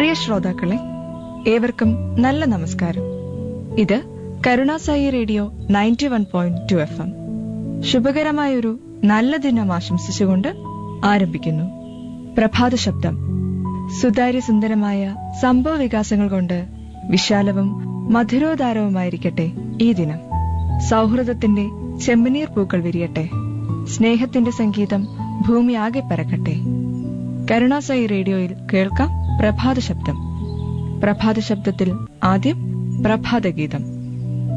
പ്രിയ ശ്രോതാക്കളെ ഏവർക്കും നല്ല നമസ്കാരം ഇത് കരുണാസായി radio ninety one point two F M ശുഭകരമായൊരു നല്ല ദിനം ആശംസിച്ചുകൊണ്ട് ആരംഭിക്കുന്നു പ്രഭാത ശബ്ദം സുതാര്യ സുന്ദരമായ സംഭവ വികാസങ്ങൾ കൊണ്ട് വിശാലവും മധുരോദാരവുമായിരിക്കട്ടെ ഈ ദിനം സൗഹൃദത്തിന്റെ ചെമ്പനീർ പൂക്കൾ വിരിയട്ടെ സ്നേഹത്തിന്റെ സംഗീതം ഭൂമിയാകെ പരക്കട്ടെ കരുണാസായി റേഡിയോയിൽ കേൾക്കാം പ്രഭാത ശബ്ദം പ്രഭാത ശബ്ദത്തിൽ ആദ്യം പ്രഭാതഗീതം